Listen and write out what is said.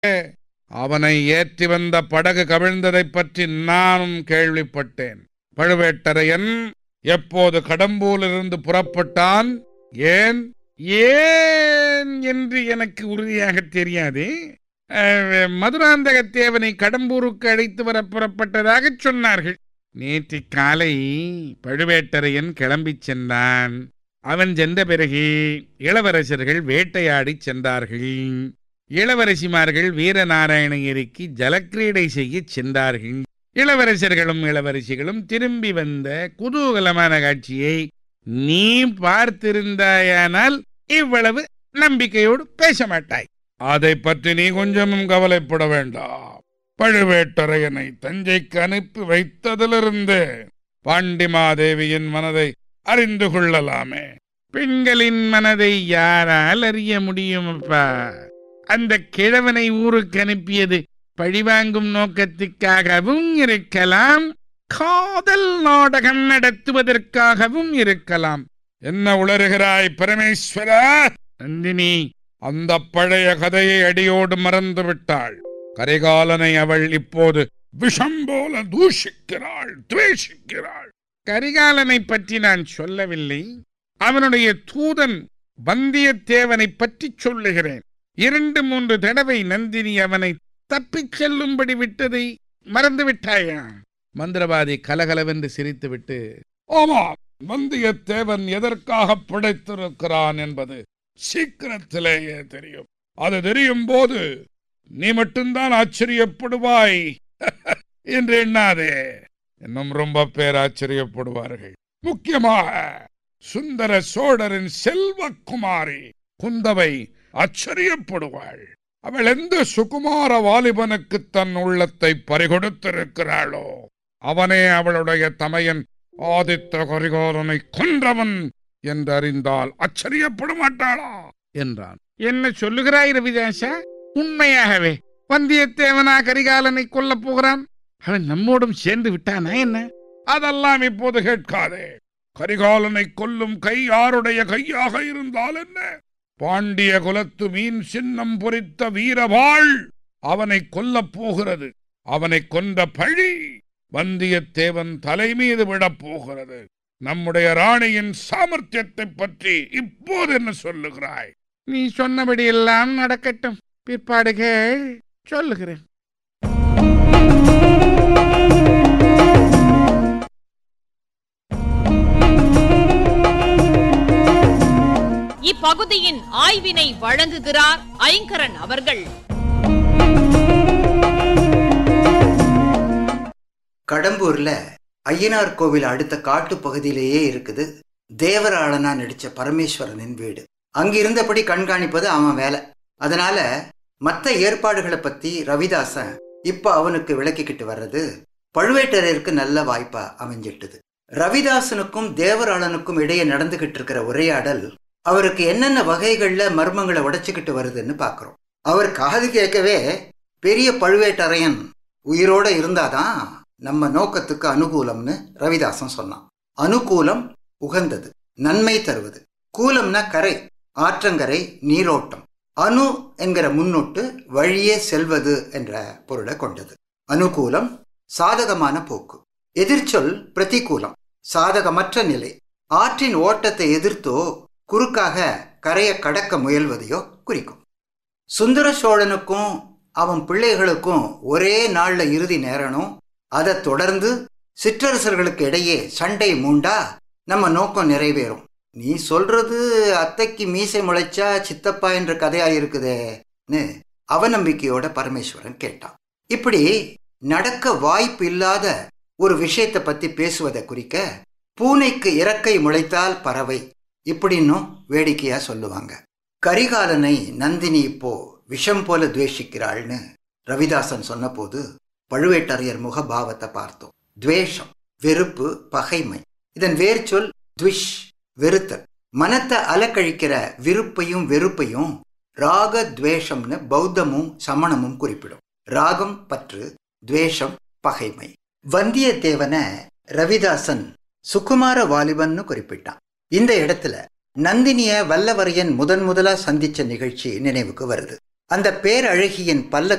அவனை ஏற்றி வந்த படகு கவிழ்ந்ததைப் பற்றி நானும் கேள்விப்பட்டேன் பழுவேட்டரையன் எப்போது கடம்பூரிலிருந்து புறப்பட்டான் ஏன் ஏன் என்று எனக்கு உறுதியாக தெரியாது அஹ், மதுராந்தகத்தேவனை கடம்பூருக்கு அழைத்து வர புறப்பட்டதாகச் சொன்னார்கள் நேற்று காலை பழுவேட்டரையன் கிளம்பிச் சென்றான் அவன் சென்ற பிறகு இளவரசர்கள் வேட்டையாடிச் சென்றார்கள் இளவரசிமார்கள் வீரநாராயணகிரிக்கு ஜலக்கிரீடை செய்யச் சென்றார்கள் இளவரசர்களும் இளவரசிகளும் திரும்பி வந்த குதூகலமான காட்சியை நீ பார்த்திருந்தாயானால் இவ்வளவு நம்பிக்கையோடு பேச மாட்டாய் அதை பற்றி நீ கொஞ்சமும் கவலைப்பட வேண்டாம் பழுவேட்டரையனை தஞ்சைக்கு அனுப்பி வைத்ததிலிருந்து பாண்டிமாதேவியின் மனதை அறிந்து கொள்ளலாமே பெண்களின் மனதை யாரால் அறிய முடியும் அப்பா அந்த கிழவனை ஊருக்கு அனுப்பியது பழிவாங்கும் நோக்கத்துக்காகவும் இருக்கலாம் காதல் நாடகம் நடத்துவதற்காகவும் இருக்கலாம் என்ன உளறுகிறாய் பரமேஸ்வரா நந்தினி அந்த பழைய கதையை அடியோடு மறந்து விட்டாள் கரிகாலனை அவள் இப்போது விஷம் போல தூஷிக்கிறாள் துவேஷிக்கிறாள் கரிகாலனை பற்றி நான் சொல்லவில்லை அவனுடைய தூதன் வந்தியத்தேவனை பற்றி சொல்லுகிறேன் இரண்டு மூன்று தடவை நந்தினி அவனை தப்பிச் செல்லும்படி விட்டதை மறந்து விட்டாயா மந்திரவாதி கலகலவென்று சிரித்துவிட்டு ஆமாம் வந்தியத்தேவன் எதற்காக பிழைத்திருக்கிறான் என்பது சீக்கிரத்திலேயே தெரியும் அது தெரியும் போது நீ மட்டும்தான் ஆச்சரியப்படுவாய் என்று எண்ணாதே இன்னும் ரொம்ப பேர் ஆச்சரியப்படுவார்கள் முக்கியமாக சுந்தர சோழரின் செல்வக்குமாரி குந்தவை ஆச்சரியப்படுவாள் அவள் எந்த சுகுமார வாலிபனுக்கு தன் உள்ளத்தை பறிகொடுத்திருக்கிறாளோ அவனே அவளுடைய தமையன் ஆதித்த கரிகாலனை கொன்றவன் என்றறிந்தால் ஆச்சரியப்பட மாட்டாளா என்றான் என்ன சொல்லுகிறாய் ரவிதாசா உண்மையாகவே வந்தியத்தேவனா கரிகாலனை கொல்லப் போகிறான் அவன் நம்மோடும் சேர்ந்து விட்டானா என்ன அதெல்லாம் இப்போது கேட்காதே கரிகாலனை கொல்லும் கை யாருடைய கையாக இருந்தால் என்ன பாண்டிய குலத்து மீன் சின்னம் பொறித்த வீரவாள் அவனை கொல்லப் போகிறது அவனை கொன்ற பழி வந்தியத்தேவன் தலை மீது விடப் போகிறது நம்முடைய ராணியின் சாமர்த்தியத்தை பற்றி இப்போது என்ன சொல்லுகிறாய் நீ சொன்னபடி எல்லாம் நடக்கட்டும் பிற்பாடுகள் சொல்லுகிறேன் இப்பகுதியின் ஆய்வினை வழங்குகிறார் ஐங்கரன் அவர்கள் கடம்பூர்ல ஐயனார் கோவில் அடுத்த காட்டு பகுதியிலேயே இருக்குது தேவராளனா நடிச்ச பரமேஸ்வரனின் வீடு அங்கிருந்தபடி கண்காணிப்பது அவன் வேலை அதனால மற்ற ஏற்பாடுகளை பத்தி ரவிதாசன் இப்ப அவனுக்கு விளக்கிக்கிட்டு வர்றது பழுவேட்டரையருக்கு நல்ல வாய்ப்பா அமைஞ்சிட்டுது ரவிதாசனுக்கும் தேவராளனுக்கும் இடையே நடந்துகிட்டு இருக்கிற உரையாடல் அவருக்கு என்னென்ன வகைகள்ல மர்மங்களை உடைச்சுக்கிட்டு வருதுன்னு பார்க்கிறோம் அவர் காது கேட்கவே பெரிய பழுவேட்டரையன் உயிரோட இருந்தாதான் நம்ம நோக்கத்துக்கு அனுகூலம்னு ரவிதாசன் சொன்னான் அனுகூலம் உகந்தது நன்மை தருவது கூலம்னா கரை ஆற்றங்கரை நீரோட்டம் அணு என்கிற முன்னொட்டு வழியே செல்வது என்ற பொருளை கொண்டது அனுகூலம் சாதகமான போக்கு எதிர்ச்சொல் பிரதிகூலம் சாதகமற்ற நிலை ஆற்றின் ஓட்டத்தை எதிர்த்தோ குறுக்காக கரையை கடக்க முயல்வதையோ குறிக்கும் சுந்தர சோழனுக்கும் அவன் பிள்ளைகளுக்கும் ஒரே நாள்ல இறுதி நேரணும் அதை தொடர்ந்து சிற்றரசர்களுக்கு இடையே சண்டை மூண்டா நம்ம நோக்கம் நிறைவேறும் நீ சொல்றது அத்தைக்கு மீசை முளைச்சா சித்தப்பா என்ற கதையா இருக்குதேன்னு அவநம்பிக்கையோட பரமேஸ்வரன் கேட்டான் இப்படி நடக்க வாய்ப்பு இல்லாத ஒரு விஷயத்தை பத்தி பேசுவதை குறிக்க பூனைக்கு இறக்கை முளைத்தால் பறவை இப்படின்னும் வேடிக்கையா சொல்லுவாங்க கரிகாலனை நந்தினி இப்போ விஷம் போல துவேஷிக்கிறாள்னு ரவிதாசன் சொன்னபோது பழுவேட்டரையர் முகபாவத்தை பார்த்தோம் துவேஷம் வெறுப்பு பகைமை இதன் வேர்ச்சொல் துவிஷ் வெறுத்தல் மனத்தை அலக்கழிக்கிற விருப்பையும் வெறுப்பையும் ராக துவேஷம்னு பௌத்தமும் சமணமும் குறிப்பிடும் ராகம் பற்று துவேஷம் பகைமை வந்தியத்தேவனை ரவிதாசன் சுகுமார வாலிபன்னு குறிப்பிட்டான் இந்த இடத்துல நந்தினிய வல்லவரையன் முதன் முதலா சந்திச்ச நிகழ்ச்சி நினைவுக்கு வருது அந்த பேரழகியின் பல்ல